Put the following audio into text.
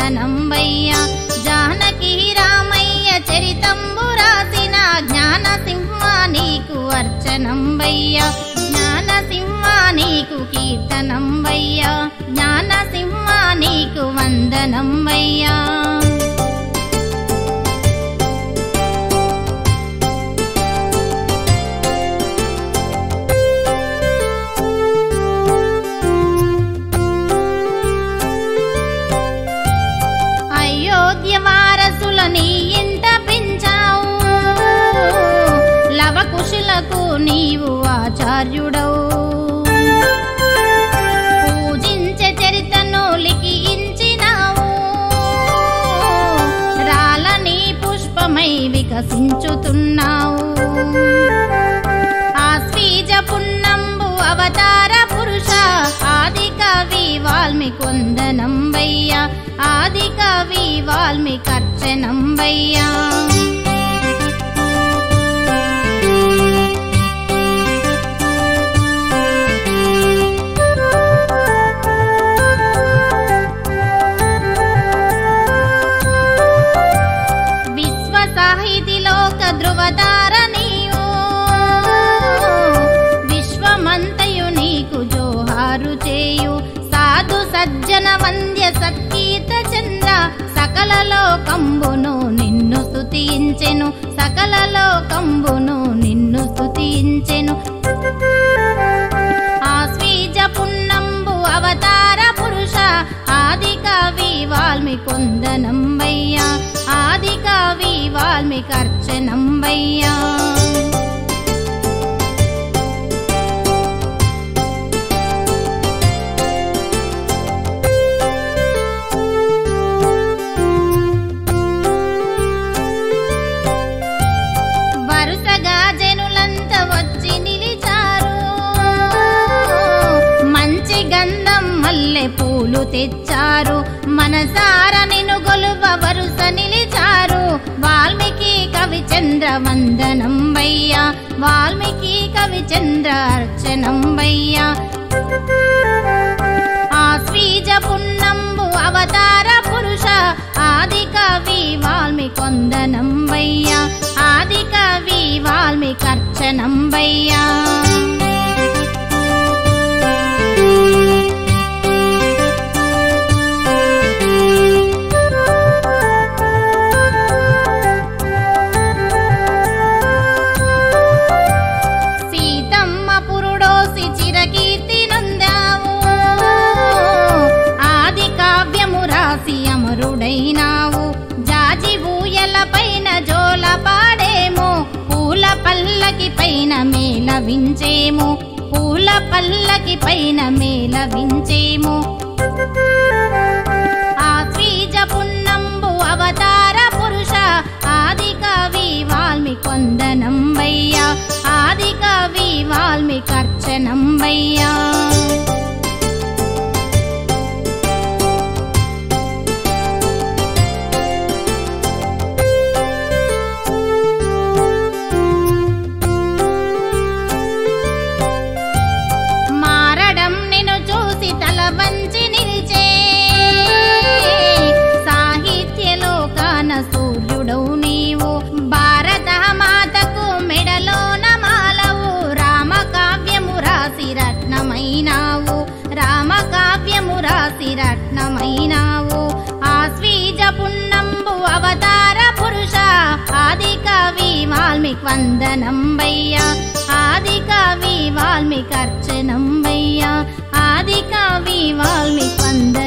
వందనంబయ్య జానకి రామయ్య చరితంబు రాసిన జ్ఞాన సింహ నీకు అర్చనంబయ్య జ్ఞాన సింహ నీకు కీర్తనంబయ్య జ్ఞాన సింహ నీకు వందనంబయ్యా అయోధ్య వారసుల నీ ఇంట పెంచావు లవకుశులకు నీవు ఆచార్యుడవు పూజించే చరితను లిఖించినావు రాలని పుష్పమై వికసించుతున్నావు ఆశ్వీజ పున్నంబు అవతార పురుష ఆది కవి వాల్మీకొందనంబయ్య ఆది కవి వాల్మీకర్చనంబయ్యా విశ్వ సాహితిలోక ధృవతార నీవు విశ్వమంతయు నీకు జోహారు చేయు సాధు సజ్జన వంద్య సత్కీర్త చంద్ర సకల లోకంబును నిన్ను స్తుతించెను సకల లోకంబును నిన్ను స్తుతించెను ఆశ్వీజ పున్నంబు అవతార పురుష ఆది కవి వాల్మీకొందనంబయ్య ఆది కవి వాల్మీకర్చనంబయ్యా వరుసగా జనులంతా వచ్చి నిలిచారు మంచి గంధం మల్లె పూలు తెచ్చారు మనసార నిన్ను గొలువ వరుస నిలిచారు వాల్మీకి కవి చంద్ర వందనం వయ్యా వాల్మీకి కవి చంద్ర అర్చనం వయ్యా ఆశ్వీజ పున్నంబు అవతార పురుష ఆది కవి వాల్మీకొందనం వయ్యా ఆది కవి వాల్మీకర్చనం వయ్యా సీతమ్మ పురుడోసి చిరకీర్తి నొందావు ఆది కావ్యము రాసి అమరుడైనావు జాజి ఊయల పైన జోల పాడేమో పూల పల్లకి పైన మేల వించేము పూల పల్లకి పైన మేల వించేము ఆశ్వీజ పున్నంబు అవతార పురుష ఆది కవి వాల్మీకొందనం వయ్యా ఆది కవి వాల్మీకర్చనం వయ్యా మారడం నిన్ను చూసి తల వంచి నిలిచే సాహిత్యలోకాన సూర్యుడవు నీవు భారత మాతకు మెడలోన మాలవు రామకావ్యము రాసి రత్నమైనావు రామకావ్యము రాసి రత్నమైనావు ఆశ్వీజ పున్నంబు అవతార పురుష ఆది కవి వాల్మీకి వందనం వయ్యా ఆది కవి వాల్మీకర్చనం వయ్యా ఆది కవి వాల్మీకి వందనం